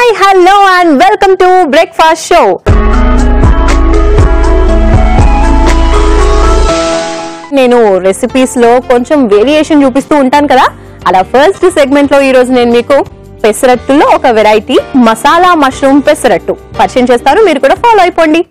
hi hello and welcome to breakfast show నేను recipes లో కొంచెం వేరియేషన్ చూపిస్తూ ఉంటాను కదా అలా ఫస్ట్ సెగ్మెంట్ లో ఈ రోజు నేను మీకు పెసరట్టులో ఒక వెరైటీ మసాలా మష్రూమ్ పెసరట్టు పరిచయం చేస్తాను మీరు కూడా ఫాలో అయిపోండి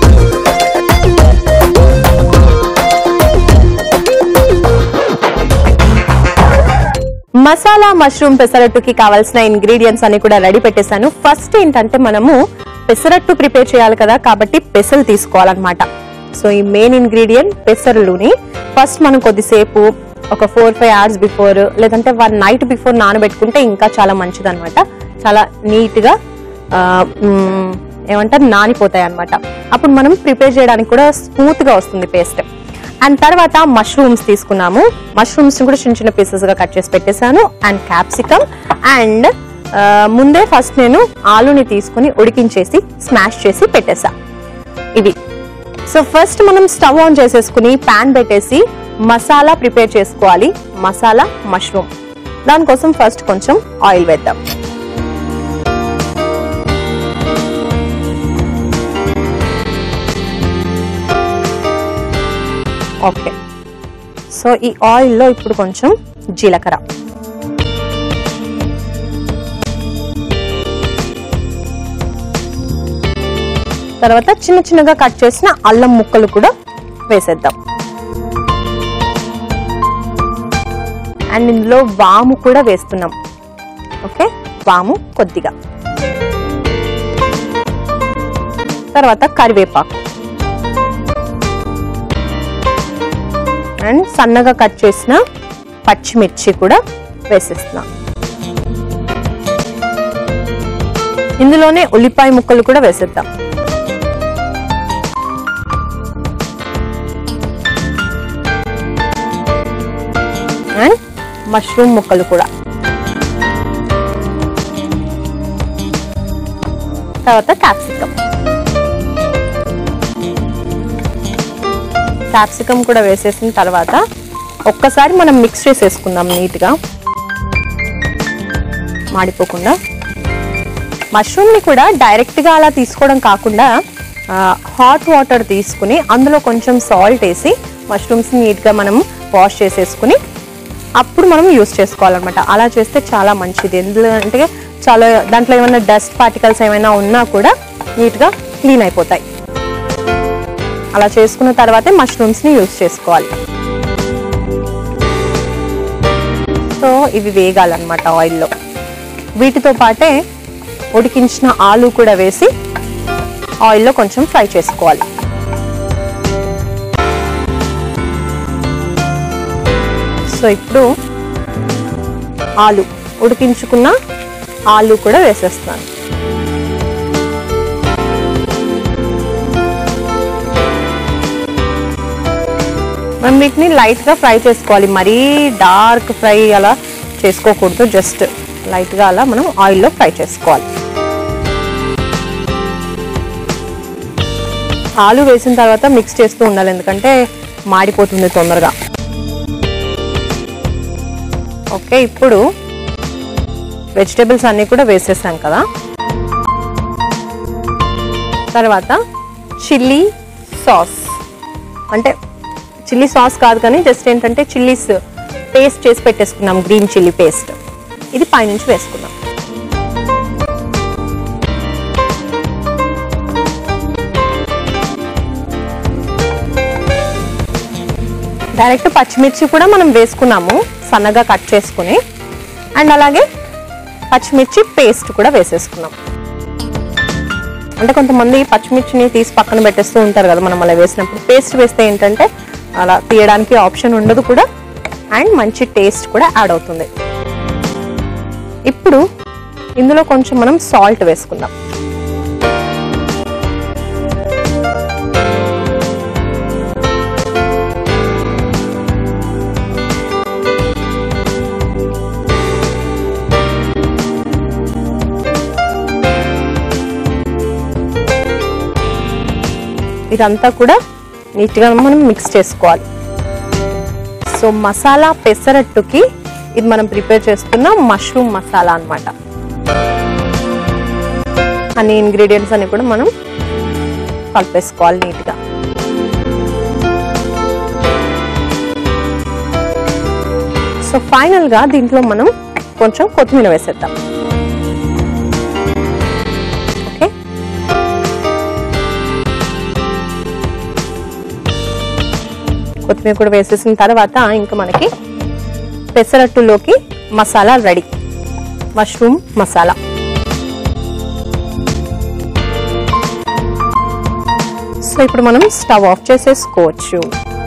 మసాలా మష్రూమ్ పెసరట్టుకి కావాల్సిన ఇంగ్రీడియంట్స్ అన్ని కూడా రెడీ పెట్టేశాను ఫస్ట్ ఏంటంటే మనము పెసరట్టు ప్రిపేర్ చేయాలి కదా కాబట్టి పెసలు తీసుకోవాలన్నమాట సో ఈ మెయిన్ ఇంగ్రీడియంట్ పెసరులుని ఫస్ట్ మనం కొద్దిసేపు ఒక ఫోర్ ఫైవ్ అవర్స్ బిఫోర్ లేదంటే వన్ నైట్ బిఫోర్ నానబెట్టుకుంటే ఇంకా చాలా మంచిది అనమాట చాలా నీట్ గా ఆ, మ్, ఏమంటారు నానిపోతాయి అనమాట అప్పుడు మనం ప్రిపేర్ చేయడానికి కూడా స్మూత్ గా వస్తుంది పేస్ట్ అండ్ తర్వాత మష్రూమ్స్ తీసుకున్నాము మష్రూమ్స్ కూడా చిన్న చిన్న పీసెస్ గా కట్ చేసి పెట్టేశాను అండ్ క్యాప్సికమ్ అండ్ ముందే ఫస్ట్ నేను ఆలుని తీసుకుని ఉడికించేసి స్మాష్ చేసి పెట్టేసా ఇవి సో ఫస్ట్ మనం స్టవ్ ఆన్ చేసేసుకుని పాన్ పెట్టేసి మసాలా ప్రిపేర్ చేసుకోవాలి మసాలా మష్రూమ్ దానికోసం ఫస్ట్ కొంచెం ఆయిల్ వేద్దాం ఓకే సో ఈ ఆయిల్లో ఇప్పుడు కొంచెం జీలకర్ర తర్వాత చిన్న చిన్నగా కట్ చేసిన అల్లం ముక్కలు కూడా వేసేద్దాం అండ్ ఇందులో వాము కూడా వేస్తున్నాం ఓకే వాము కొద్దిగా తర్వాత కరివేపాకు అండ్ సన్నగా కట్ చేసిన పచ్చిమిర్చి కూడా వేసేస్తున్నాం ఇందులోనే ఉల్లిపాయ ముక్కలు కూడా వేసేద్దాం అండ్ మష్రూమ్ ముక్కలు కూడా తర్వాత క్యాప్సికమ్ క్యాప్సికమ్ కూడా వేసేసిన తర్వాత ఒక్కసారి మనం మిక్స్ చేసేసుకుందాం నీట్గా మాడిపోకుండా మష్రూమ్ని కూడా డైరెక్ట్గా అలా తీసుకోవడం కాకుండా హాట్ వాటర్ తీసుకుని అందులో కొంచెం సాల్ట్ వేసి మష్రూమ్స్ నీట్గా మనం వాష్ చేసేసుకుని అప్పుడు మనం యూస్ చేసుకోవాలన్నమాట అలా చేస్తే చాలా మంచిది ఎందుకంటే చాలా దాంట్లో ఏమైనా డస్ట్ పార్టికల్స్ ఏమైనా ఉన్నా కూడా నీట్గా క్లీన్ అయిపోతాయి అలా చేసుకున్న తర్వాతే మష్రూమ్స్ని యూస్ చేసుకోవాలి సో ఇవి వేగాలన్నమాట ఆయిల్లో వీటితో పాటే ఉడికించిన ఆలు కూడా వేసి ఆయిల్లో కొంచెం ఫ్రై చేసుకోవాలి సో ఇప్పుడు ఆలు ఉడికించుకున్న ఆలు కూడా వేసేస్తాను మనం వీటిని లైట్గా ఫ్రై చేసుకోవాలి మరీ డార్క్ ఫ్రై అలా చేసుకోకూడదు జస్ట్ లైట్గా అలా మనం ఆయిల్లో ఫ్రై చేసుకోవాలి ఆలు వేసిన తర్వాత మిక్స్ చేస్తూ ఉండాలి ఎందుకంటే మాడిపోతుంది తొందరగా ఓకే ఇప్పుడు వెజిటేబుల్స్ అన్నీ కూడా వేసేసాం కదా తర్వాత చిల్లీ సాస్ అంటే చిల్లీ సాస్ కాదు కానీ జస్ట్ ఏంటంటే చిల్లీస్ పేస్ట్ చేసి పెట్టేసుకున్నాం గ్రీన్ చిల్లీ పేస్ట్ ఇది పైనుంచి వేసుకుందాం డైరెక్ట్ పచ్చిమిర్చి కూడా మనం వేసుకున్నాము సన్నగా కట్ చేసుకుని అండ్ అలాగే పచ్చిమిర్చి పేస్ట్ కూడా వేసేసుకున్నాం అంటే కొంతమంది పచ్చిమిర్చిని తీసి పక్కన పెట్టేస్తూ ఉంటారు కదా మనం అలా వేసినప్పుడు పేస్ట్ వేస్తే ఏంటంటే అలా తీయడానికి ఆప్షన్ ఉండదు కూడా అండ్ మంచి టేస్ట్ కూడా యాడ్ అవుతుంది ఇప్పుడు ఇందులో కొంచెం మనం సాల్ట్ వేసుకుందాం ఇదంతా కూడా నీట్గా మనం మిక్స్ చేసుకోవాలి సో మసాలా పెసరట్టుకి ఇది మనం ప్రిపేర్ చేసుకున్న మష్రూమ్ మసాలా అన్నమాట అన్ని ఇంగ్రీడియంట్స్ అన్ని కూడా మనం కలిపేసుకోవాలి నీట్గా సో ఫైనల్గా దీంట్లో మనం కొంచెం కొత్తిమీర వేసేద్దాం ఓకే కొత్తిమీర కూడా వేసేసిన తర్వాత ఇంకా మనకి పెసరట్టులోకి masala ready mushroom masala so ఇప్పుడు మనం స్టవ్ ఆఫ్ చేసేసుకోవచ్చు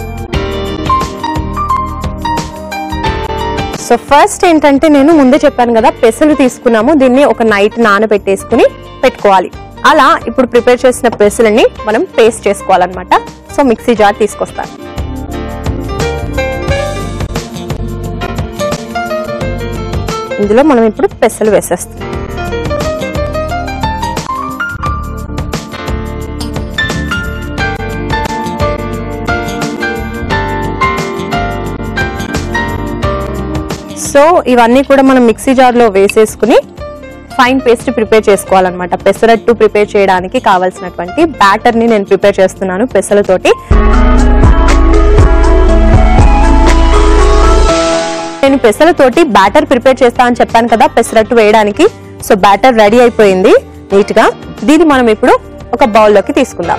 సో ఫస్ట్ ఏంటంటే నేను ముందే చెప్పాను కదా పెసలు తీసుకున్నాము దీన్ని ఒక నైట్ నానబెట్టేసుకుని పెట్టుకోవాలి అలా ఇప్పుడు ప్రిపేర్ చేసిన పెసలని మనం పేస్ట్ చేసుకోవాలన్నమాట సో మిక్సీ జార్ తీసుకొస్తాను ఇందులో మనం ఇప్పుడు పెసలు వేసేస్తాం సో ఇవన్నీ కూడా మనం మిక్సీ జార్లో వేసేసుకుని ఫైన్ పేస్ట్ ప్రిపేర్ చేసుకోవాలన్నమాట పెసరట్టు ప్రిపేర్ చేయడానికి కావాల్సినటువంటి బ్యాటర్ని నేను ప్రిపేర్ చేస్తున్నాను పెసలతోటి నేను పెసలతోటి బ్యాటర్ ప్రిపేర్ చేస్తా అని చెప్పాను కదా పెసరట్టు వేయడానికి సో బ్యాటర్ రెడీ అయిపోయింది నీట్ గా దీన్ని మనం ఇప్పుడు ఒక బౌల్లోకి తీసుకుందాం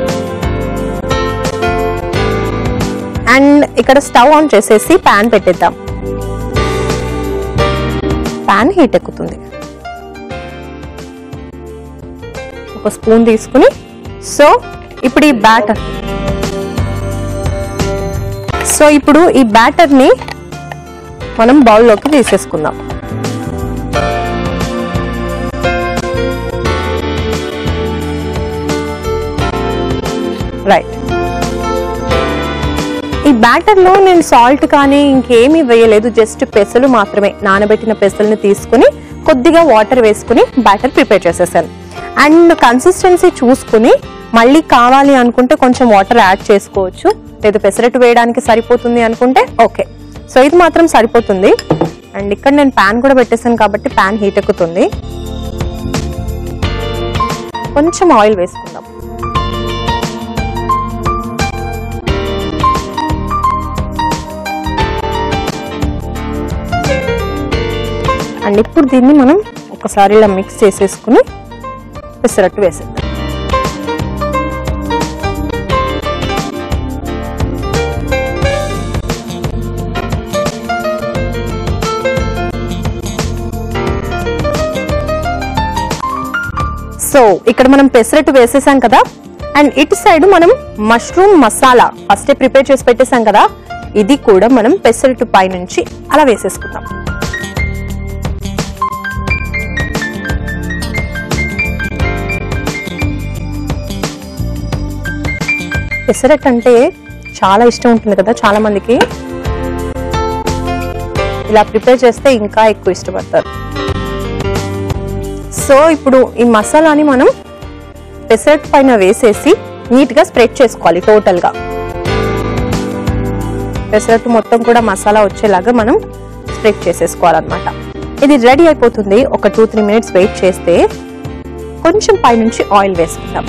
అండ్ ఇక్కడ స్టవ్ ఆన్ చేసేసి ప్యాన్ పెట్టేద్దాం ప్యాన్ హీట్ ఎక్కుతుంది ఒక స్పూన్ తీసుకుని సో ఇప్పుడు ఈ బ్యాటర్ సో ఇప్పుడు ఈ బ్యాటర్ని మనం బౌల్లోకి తీసేసుకుందాం రైట్ ఈ బ్యాటర్ లో నేను సాల్ట్ కానీ ఇంకేమీ వేయలేదు జస్ట్ పెసలు మాత్రమే నానబెట్టిన పెసల్ని తీసుకుని కొద్దిగా వాటర్ వేసుకుని బ్యాటర్ ప్రిపేర్ చేసేసాను అండ్ కన్సిస్టెన్సీ చూసుకుని మళ్ళీ కావాలి అనుకుంటే కొంచెం వాటర్ యాడ్ చేసుకోవచ్చు లేదా పెసరట్టు వేయడానికి సరిపోతుంది అనుకుంటే ఓకే సో ఇది మాత్రం సరిపోతుంది అండ్ ఇక్కడ నేను ప్యాన్ కూడా పెట్టేసాను కాబట్టి ప్యాన్ హీట్ ఎక్కుతుంది కొంచెం ఆయిల్ వేసుకుందాం అండ్ ఇప్పుడు దీన్ని మనం ఒకసారి ఇలా మిక్స్ చేసేసుకుని పెసరట్టు వేసేద్దాం సో ఇక్కడ మనం పెసరట్టు వేసేసాం కదా అండ్ ఇటు సైడ్ మనం మష్రూమ్ మసాలా ఫస్టే ప్రిపేర్ చేసి పెట్టేసాం కదా ఇది కూడా మనం పెసరట్టు పై నుంచి అలా వేసేసుకుందాం పెసరట్టు అంటే చాలా ఇష్టం ఉంటుంది కదా చాలా మందికి ఇలా ప్రిపేర్ చేస్తే ఇంకా ఎక్కువ ఇష్టపడతారు సో ఇప్పుడు ఈ మసాలాని మనం పెసరట్ పైన వేసేసి నీట్ గా స్ప్రెడ్ చేసుకోవాలి టోటల్ గా పెసరట్టు మొత్తం కూడా మసాలా వచ్చేలాగా మనం స్ప్రెడ్ చేసేసుకోవాలన్నమాట ఇది రెడీ అయిపోతుంది ఒక టూ త్రీ మినిట్స్ వెయిట్ చేస్తే కొంచెం పైనుంచి ఆయిల్ వేసుకుందాం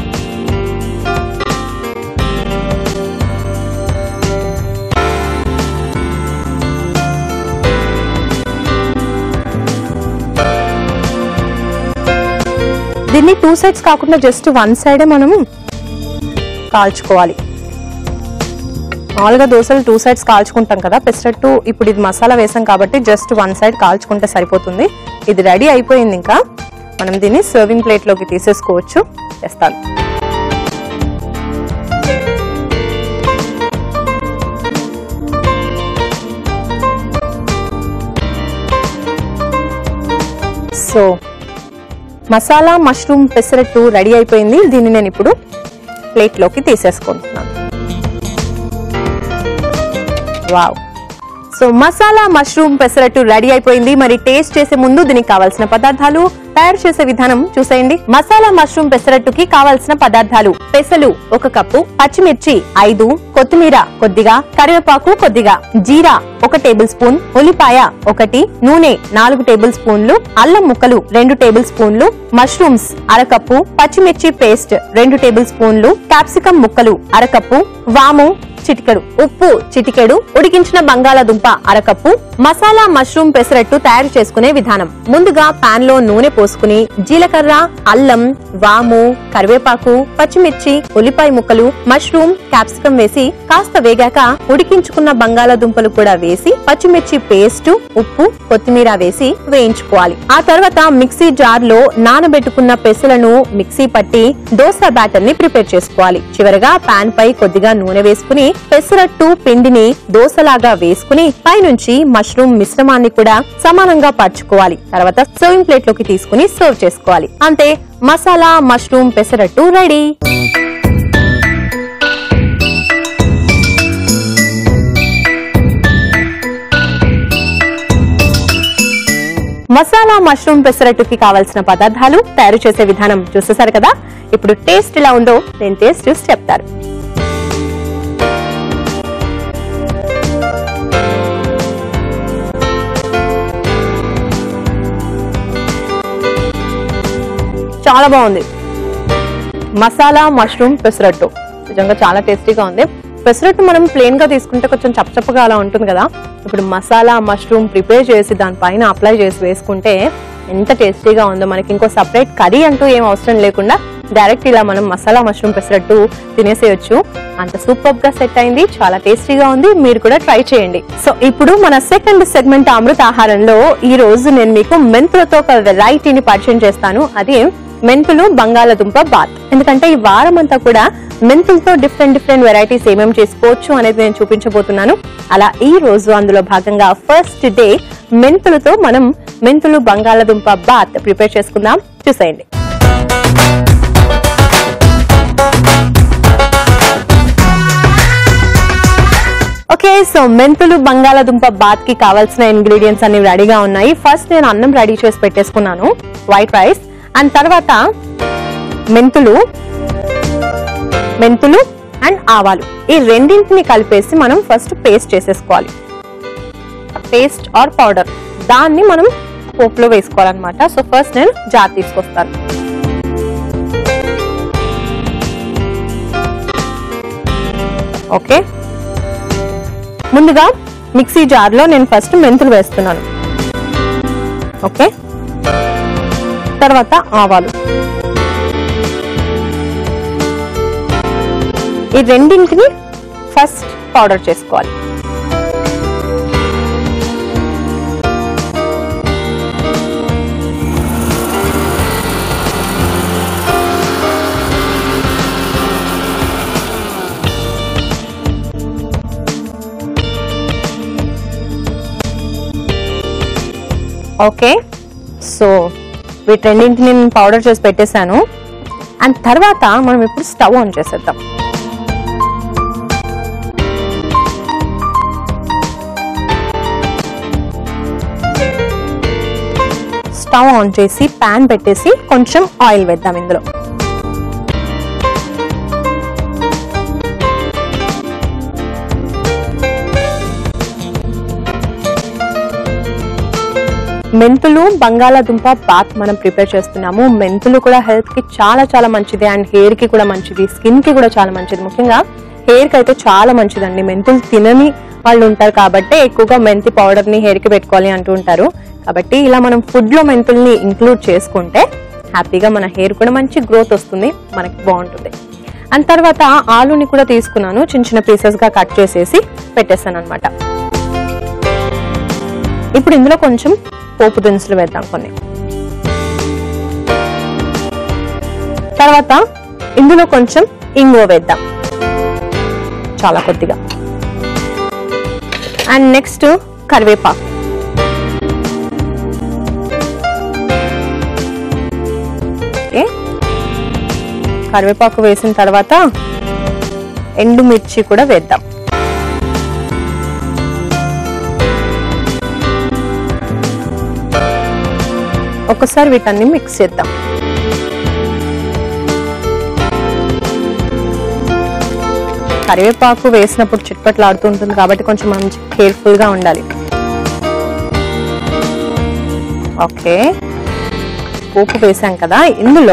దీన్ని టూ సైడ్స్ కాకుండా జస్ట్ వన్ సైడే మనం కాల్చుకోవాలి మామూలుగా దోశలు టూ సైడ్స్ కాల్చుకుంటాం కదా పెసరట్టు ఇప్పుడు ఇది మసాలా వేసాం కాబట్టి జస్ట్ వన్ సైడ్ కాల్చుకుంటే సరిపోతుంది ఇది రెడీ అయిపోయింది ఇంకా మనం దీన్ని సర్వింగ్ ప్లేట్లోకి తీసేసుకోవచ్చు చేస్తాను so masala mushroom pesarattu ready అయిపోయింది దీన్ని నేను ఇప్పుడు ప్లేట్లోకి తీసేసుకుంటున్నాను wow so masala mushroom pesarattu ready అయిపోయింది మరి టేస్ట్ చేసే ముందు దీనికి కావాల్సిన పదార్థాలు తయారు చేసే విధానం చూసేయండి మసాలా మష్రూమ్ పెసరట్టుకి కావాల్సిన పదార్థాలు పెసలు ఒక కప్పు పచ్చిమిర్చి ఐదు కొత్తిమీర కొద్దిగా కరివేపాకు కొద్దిగా జీరా ఒక టేబుల్ స్పూన్ ఉల్లిపాయ ఒకటి నూనె నాలుగు టేబుల్ స్పూన్లు అల్లం ముక్కలు రెండు టేబుల్ స్పూన్లు మష్రూమ్స్ అరకప్పు పచ్చిమిర్చి పేస్ట్ రెండు టేబుల్ స్పూన్లు క్యాప్సికం ముక్కలు అరకప్పు వాము చిటికెడు ఉప్పు చిటికెడు ఉడికించిన బంగాళాదుంప అరకప్పు మసాలా మష్రూమ్ పెసరట్టు తయారు చేసుకునే విధానం ముందుగా పాన్ లో నూనె పోసుకుని జీలకర్ర అల్లం వాము కరివేపాకు పచ్చిమిర్చి ఉల్లిపాయ ముక్కలు మష్రూమ్ క్యాప్సికం వేసి కాస్త వేగాక ఉడికించుకున్న బంగాళాదుంపలు కూడా వేసి పచ్చిమిర్చి పేస్ట్ ఉప్పు కొత్తిమీర వేసి వేయించుకోవాలి ఆ తర్వాత మిక్సీ జార్ లో నానబెట్టుకున్న పెసలను మిక్సీ పట్టి దోశ బ్యాటర్ ని ప్రిపేర్ చేసుకోవాలి చివరగా పాన్ పై కొద్దిగా నూనె వేసుకుని పెసరట్టు పిండిని దోశలాగా వేసుకుని పైనుంచి మష్రూమ్ మిశ్రమాన్ని కూడా సమానంగా పరుచుకోవాలి తర్వాత సర్వింగ్ ప్లేట్ లోకి తీసుకుని సర్వ్ చేసుకోవాలి అంతే masala mushroom pesarattu ready masala mushroom పెసరట్టుకి కావాల్సిన పదార్థాలు తయారు చేసే విధానం చూసేశారు కదా ఇప్పుడు టేస్ట్ ఎలా ఉందో నేను టేస్ట్ చూసి చెప్తారు చాలా బాగుంది మసాలా మష్రూమ్ పెసరట్టు నిజంగా చాలా టేస్టీగా ఉంది పెసరట్టు మనం ప్లేన్ గా తీసుకుంటే కొంచెం చప్పచప్పగా అలా ఉంటుంది కదా ఇప్పుడు మసాలా మష్రూమ్ ప్రిపేర్ చేసి దానిపైన అప్లై చేసి వేసుకుంటే ఎంత టేస్టీగా ఉందో మనకి ఇంకో సపరేట్ కర్రీ అంటూ ఏం అవసరం లేకుండా డైరెక్ట్ ఇలా మనం మసాలా మష్రూమ్ పెసరట్టు తినేసేయొచ్చు అంత సూపర్ గా సెట్ అయింది చాలా టేస్టీగా ఉంది మీరు కూడా ట్రై చేయండి సో ఇప్పుడు మన సెకండ్ సెగ్మెంట్ అమృత ఆహారంలో ఈ రోజు నేను మీకు మెంతులతో ఒక వెరైటీని పరిచయం చేస్తాను అది మెంతులు బంగాళదుంప బాత్ ఎందుకంటే ఈ వారం అంతా కూడా మెంతులతో డిఫరెంట్ డిఫరెంట్ వెరైటీస్ ఏమేమి చేసుకోవచ్చు అనేది నేను చూపించబోతున్నాను అలా ఈ రోజు అందులో భాగంగా ఫస్ట్ డే మెంతులతో మనం మెంతులు బంగాళదుంప బాత్ ప్రిపేర్ చేసుకుందాం చూసేయండి ఓకే సో మెంతులు బంగాళదుంప బాత్ కి కావాల్సిన ఇంగ్రీడియంట్స్ అన్ని రెడీగా ఉన్నాయి ఫస్ట్ నేను అన్నం రెడీ చేసి పెట్టేసుకున్నాను వైట్ రైస్ అండ్ తర్వాత మెంతులు మెంతులు అండ్ ఆవాలు ఈ రెండింటిని కలిపేసి మనం ఫస్ట్ పేస్ట్ చేసేసుకోవాలి పేస్ట్ ఆర్ పౌడర్ దాన్ని మనం పోపులో వేసుకోవాలన్నమాట సో ఫస్ట్ నేను జార్ తీసుకొస్తాను ఓకే ముందుగా మిక్సీ జార్లో నేను ఫస్ట్ మెంతులు వేస్తున్నాను ఓకే తర్వాత ఆవాలు ఈ రెండింటిని ఫస్ట్ పౌడర్ చేసుకోవాలి ఓకే సో వీటన్నింటిని నేను పౌడర్ చేసి పెట్టేశాను అండ్ తర్వాత మనం ఇప్పుడు స్టవ్ ఆన్ చేసేద్దాం స్టవ్ ఆన్ చేసి పాన్ పెట్టేసి కొంచెం ఆయిల్ వేద్దాం ఇందులో మెంతులు బంగాళాదుంప బాత్ మనం ప్రిపేర్ చేస్తున్నాము మెంతులు కూడా హెల్త్ కి చాలా చాలా మంచిది అండ్ హెయిర్ కి కూడా మంచిది స్కిన్ కి కూడా చాలా మంచిది ముఖ్యంగా హెయిర్ కి అయితే చాలా మంచిదండి మెంతులు తినని వాళ్ళు ఉంటారు కాబట్టి ఎక్కువగా మెంతి పౌడర్ ని హెయిర్ కి పెట్టుకోవాలి అంటూ ఉంటారు కాబట్టి ఇలా మనం ఫుడ్ లో మెంతుల్ని ఇంక్లూడ్ చేసుకుంటే హ్యాపీగా మన హెయిర్ కూడా మంచి గ్రోత్ వస్తుంది మనకి బాగుంటుంది అండ్ తర్వాత ఆలుని కూడా తీసుకున్నాను చిన్న చిన్న పీసెస్ గా కట్ చేసేసి పెట్టేస్తాను అనమాట ఇప్పుడు ఇందులో కొంచెం పోపు దినుసులు వేద్దాం కొన్ని తర్వాత ఇందులో కొంచెం ఇంగువ వేద్దాం చాలా కొద్దిగా అండ్ నెక్స్ట్ కరివేపాకు ఓకే కరివేపాకు వేసిన తర్వాత ఎండుమిర్చి కూడా వేద్దాం ఒకసారి వీటన్ని మిక్స్ చేద్దాం కరివేపాకు వేసినప్పుడు చిట్పట్లు ఆడుతూ ఉంటుంది కాబట్టి కొంచెం మనం కేర్ఫుల్ గా ఉండాలి ఓకే పోపు వేసాం కదా ఇందులో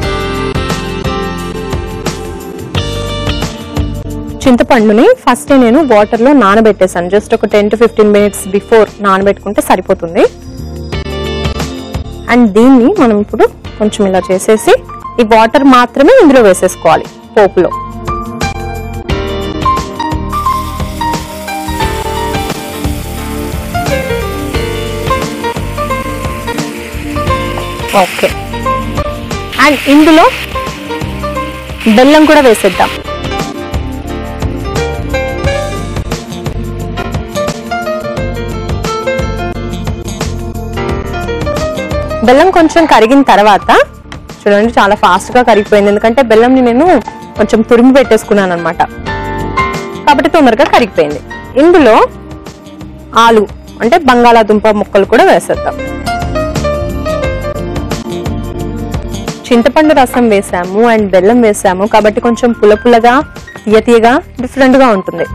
చింతపండుని ఫస్ట్ నేను వాటర్ లో నానబెట్టేసాను జస్ట్ ఒక ten to fifteen minutes before నానబెట్టుకుంటే సరిపోతుంది అండ్ దీన్ని మనం ఇప్పుడు కొంచెం ఇలా చేసేసి ఈ వాటర్ మాత్రమే ఇందులో వేసేసుకోవాలి పోపులో ఓకే అండ్ ఇందులో బెల్లం కూడా వేసేద్దాం బెల్లం కొంచెం కరిగిన తర్వాత చూడండి చాలా ఫాస్ట్ గా కరిగిపోయింది ఎందుకంటే బెల్లంని నేను కొంచెం తురిమి పెట్టేసుకున్నాను అనమాట కాబట్టి తొందరగా కరిగిపోయింది ఇందులో ఆలు అంటే బంగాళాదుంప ముక్కలు కూడా వేసేద్దాం చింతపండు రసం వేసాము అండ్ బెల్లం వేసాము కాబట్టి కొంచెం పుల్ల పుల్లగా తీయ తీయగా డిఫరెంట్ గా ఉంటుంది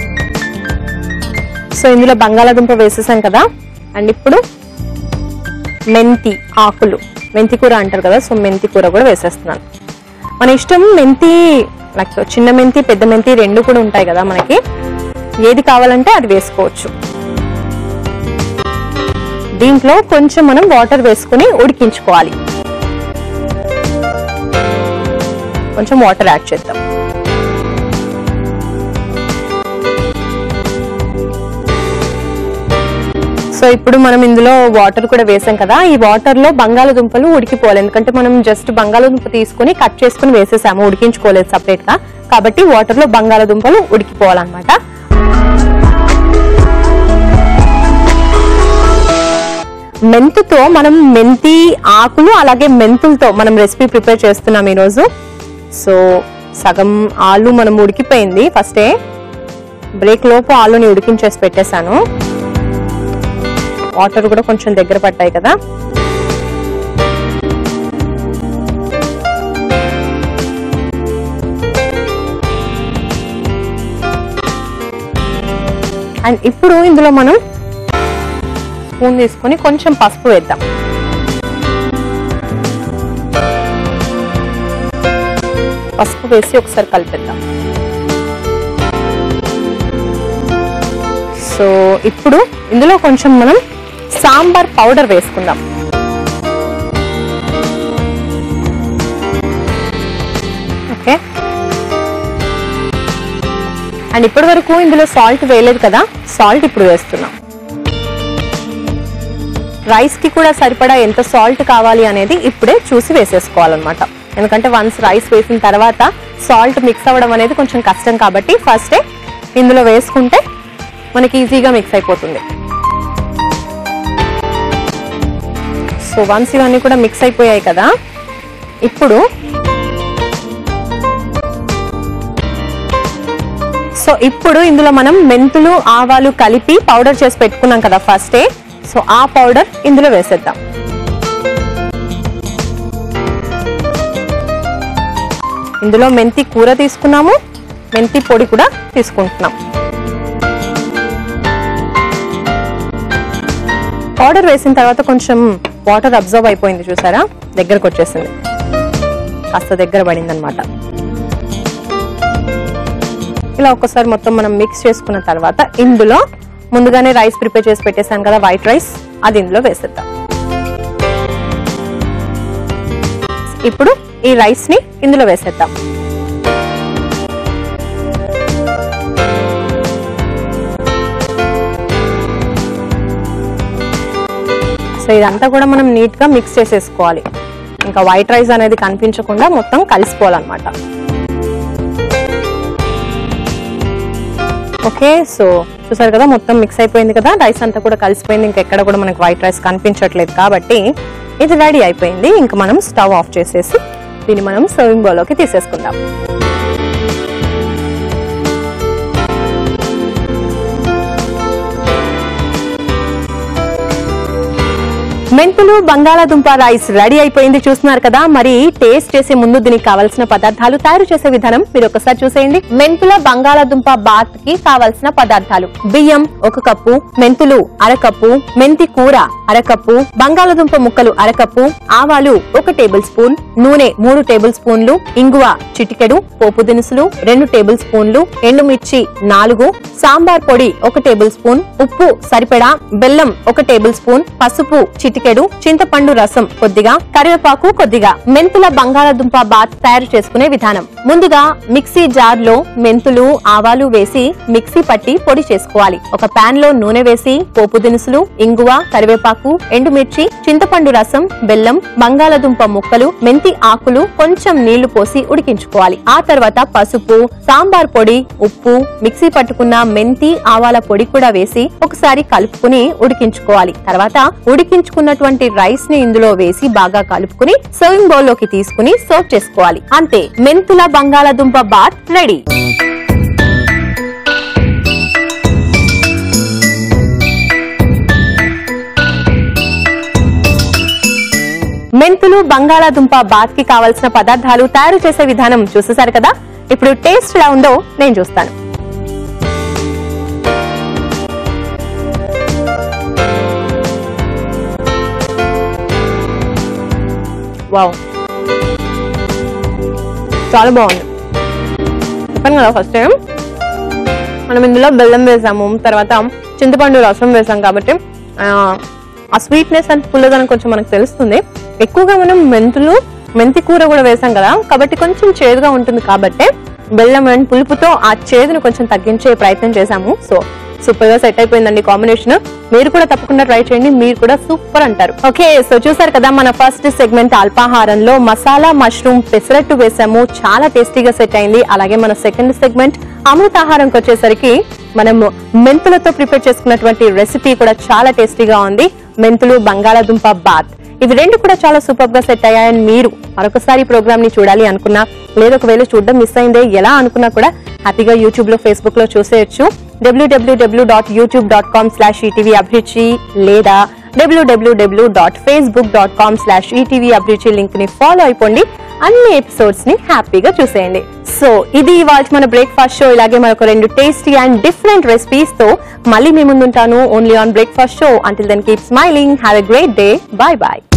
సో ఇందులో బంగాళాదుంప వేసేసాం కదా అండ్ ఇప్పుడు మెంతి ఆకులు మెంతి కూర అంటారు కదా సో మెంతి కూర కూడా వేసేస్తున్నాను మన ఇష్టం మెంతి లైక్ చిన్న మెంతి పెద్ద మెంతి రెండు కూడా ఉంటాయి కదా మనకి ఏది కావాలంటే అది వేసుకోవచ్చు దీంట్లో కొంచెం మనం వాటర్ వేసుకుని ఉడికించుకోవాలి కొంచెం వాటర్ యాడ్ చేద్దాం సో ఇప్పుడు మనం ఇందులో వాటర్ కూడా వేసాం కదా ఈ వాటర్ లో బంగాళదుంపలు ఉడికిపోవాలి ఎందుకంటే మనం జస్ట్ బంగాళదుంప తీసుకుని కట్ చేసుకుని వేసేసాము ఉడికించుకోలేదు సపరేట్ గా కాబట్టి వాటర్ లో బంగాళదుంపలు ఉడికిపోవాలన్నమాట మెంతుతో మనం మెంతి ఆకులు అలాగే మెంతులతో మనం రెసిపీ ప్రిపేర్ చేస్తున్నాం ఈరోజు సో సగం ఆలు మనం ఉడికిపోయింది ఫస్టే బ్రేక్ లోపు ఆలుని ఉడికించేసి పెట్టేశాను వాటర్ కూడా కొంచెం దగ్గర పట్టాయి కదా అండ్ ఇప్పుడు ఇందులో మనం స్పూన్ తీసుకొని కొంచెం పసుపు వేద్దాం పసుపు వేసి ఒకసారి కలిపేద్దాం సో ఇప్పుడు ఇందులో కొంచెం మనం సాంబార్ పౌడర్ వేసుకుందాం ఓకే అండ్ ఇప్పటి వరకు ఇందులో సాల్ట్ వేయలేదు కదా సాల్ట్ ఇప్పుడు వేస్తున్నాం రైస్ కి కూడా సరిపడా ఎంత సాల్ట్ కావాలి అనేది ఇప్పుడే చూసి వేసేసుకోవాలన్నమాట ఎందుకంటే వన్స్ రైస్ వేసిన తర్వాత సాల్ట్ మిక్స్ అవ్వడం అనేది కొంచెం కష్టం కాబట్టి ఫస్టే ఇందులో వేసుకుంటే మనకి ఈజీగా మిక్స్ అయిపోతుంది సో వన్స్ ఇవన్నీ కూడా మిక్స్ అయిపోయాయి కదా ఇప్పుడు సో ఇప్పుడు ఇందులో మనం మెంతులు ఆవాలు కలిపి పౌడర్ చేసి పెట్టుకున్నాం కదా ఫస్టే సో ఆ పౌడర్ ఇందులో వేసేద్దాం ఇందులో మెంతి కూర తీసుకున్నాము మెంతి పొడి కూడా తీసుకుంటున్నాం పౌడర్ వేసిన తర్వాత కొంచెం వాటర్ అబ్జర్వ్ అయిపోయింది చూసారా దగ్గరకు వచ్చేసింది కాస్త దగ్గర పడింది అనమాట ఇలా ఒక్కసారి మొత్తం మనం మిక్స్ చేసుకున్న తర్వాత ఇందులో ముందుగానే రైస్ ప్రిపేర్ చేసి పెట్టేసాను కదా వైట్ రైస్ అది ఇందులో వేసేద్దాం ఇప్పుడు ఈ రైస్ ని ఇందులో వేసేద్దాం సో ఇదంతా కూడా మనం నీట్ గా మిక్స్ చేసేసుకోవాలి ఇంకా వైట్ రైస్ అనేది కనిపించకుండా మొత్తం కలిసిపోవాలన్నమాట ఓకే సో చూసారు కదా మొత్తం మిక్స్ అయిపోయింది కదా రైస్ అంతా కూడా కలిసిపోయింది ఇంకెక్కడ కూడా మనకి వైట్ రైస్ కనిపించట్లేదు కాబట్టి ఇది రెడీ అయిపోయింది ఇంకా మనం స్టవ్ ఆఫ్ చేసేసి దీన్ని మనం సర్వింగ్ బౌల్లోకి తీసేసుకుందాం మెంతులు బంగాళాదుంప రైస్ రెడీ అయిపోయింది చూస్తున్నారు కదా మరి టేస్ట్ చేసే ముందు దీనికి కావాల్సిన పదార్థాలు తయారు చేసే విధానం మీరు ఒకసారి చూసేయండి మెంతుల బంగాళాదుంప బాత్ కి కావాల్సిన పదార్థాలు బియ్యం ఒక కప్పు మెంతులు అరకప్పు మెంతి కూర అరకప్పు బంగాళాదుంప ముక్కలు అరకప్పు ఆవాలు ఒక టేబుల్ స్పూన్ నూనె మూడు టేబుల్ స్పూన్లు ఇంగువ చిటికెడు పోపు దినుసులు రెండు టేబుల్ స్పూన్లు ఎండుమిర్చి నాలుగు సాంబార్ పొడి ఒక టేబుల్ స్పూన్ ఉప్పు సరిపడా బెల్లం ఒక టేబుల్ స్పూన్ పసుపు చిటికెడు చింతపండు రసం కొద్దిగా కరివేపాకు కొద్దిగా మెంతుల బంగాళాదుంప బాత్ తయారు చేసుకునే విధానం ముందుగా మిక్సీ జార్ లో మెంతులు ఆవాలు వేసి మిక్సీ పట్టి పొడి చేసుకోవాలి ఒక పాన్ లో నూనె వేసి పోపు దినుసులు ఇంగువ కరివేపాకు ఎండుమిర్చి చింతపండు రసం బెల్లం బంగాళాదుంప ముక్కలు మెంతి ఆకులు కొంచెం నీళ్లు పోసి ఉడికించుకోవాలి ఆ తర్వాత పసుపు సాంబార్ పొడి ఉప్పు మిక్సీ పట్టుకున్న మెంతి ఆవాల పొడి కూడా వేసి ఒకసారి కలుపుకుని ఉడికించుకోవాలి తర్వాత ఉడికించుకున్నటువంటి రైస్ ని ఇందులో వేసి బాగా కలుపుకుని సర్వింగ్ బౌల్ లోకి తీసుకుని సర్వ్ చేసుకోవాలి అంతే మెంతుల బంగాళాదుంప బాత్ రెడీ మెంతులు బంగాళాదుంప బాత్ కి కావాల్సిన పదార్థాలు తయారు చేసే విధానం చూసేశారు కదా ఇప్పుడు టేస్ట్ ఎలా ఉందో నేను చూస్తాను వావ్ చాలా బాగుంది చెప్పాను కదా ఫస్ట్ టైం మనం ఇందులో బెల్లం వేసాము తర్వాత చింతపండు రసం వేసాం కాబట్టి ఆ, ఆ స్వీట్నెస్ అండ్ పుల్లదనం కొంచెం మనకు తెలుస్తుంది ఎక్కువగా మనం మెంతులు మెంతి కూర కూడా వేసాం కదా కాబట్టి కొంచెం చేదుగా ఉంటుంది కాబట్టి బెల్లం అండ్ పులుపుతో ఆ చేదును కొంచెం తగ్గించే ప్రయత్నం చేశాము సో సూపర్ గా సెట్ అయిపోయిందండి కాంబినేషన్ మీరు కూడా తప్పకుండా ట్రై చేయండి మీరు కూడా సూపర్ అంటారు ఓకే సో చూసారు కదా మన ఫస్ట్ సెగ్మెంట్ అల్పాహారంలో మసాలా మష్రూమ్ పెసరట్టు వేసాము చాలా టేస్టీగా సెట్ అయింది అలాగే మన సెకండ్ సెగ్మెంట్ అమృతాహారంకి వచ్చేసరికి మనము మెంతులతో ప్రిపేర్ చేసుకున్నటువంటి రెసిపీ కూడా చాలా టేస్టీగా ఉంది మెంతులు బంగాళాదుంప బాత్ ఇవి రెండు కూడా చాలా సూపర్ గా సెట్ అయ్యాయని మీరు మరొకసారి ప్రోగ్రామ్ ని చూడాలి అనుకున్నా లేదా ఒకవేళ చూడడం మిస్ అయిందే ఎలా అనుకున్నా కూడా హ్యాపీగా యూట్యూబ్ లో ఫేస్బుక్ లో చూసేయచ్చు W W W dot YouTube dot com slash ETV Abhiruchi లేదా W W W dot Facebook dot com slash ETV Abhiruchi link ని ఫాలో అయిపోండి అన్ని ఎపిసోడ్స్ ని హ్యాపీగా చూసేయండి సో ఇది ఇవాళ మన బ్రేక్ఫాస్ట్ షో ఇలాగే మరొక రెండు టేస్టీ అండ్ డిఫరెంట్ రెసిపీస్ తో మళ్ళీ మీ ముందుంటాను only on breakfast show until then keep smiling have a great day bye bye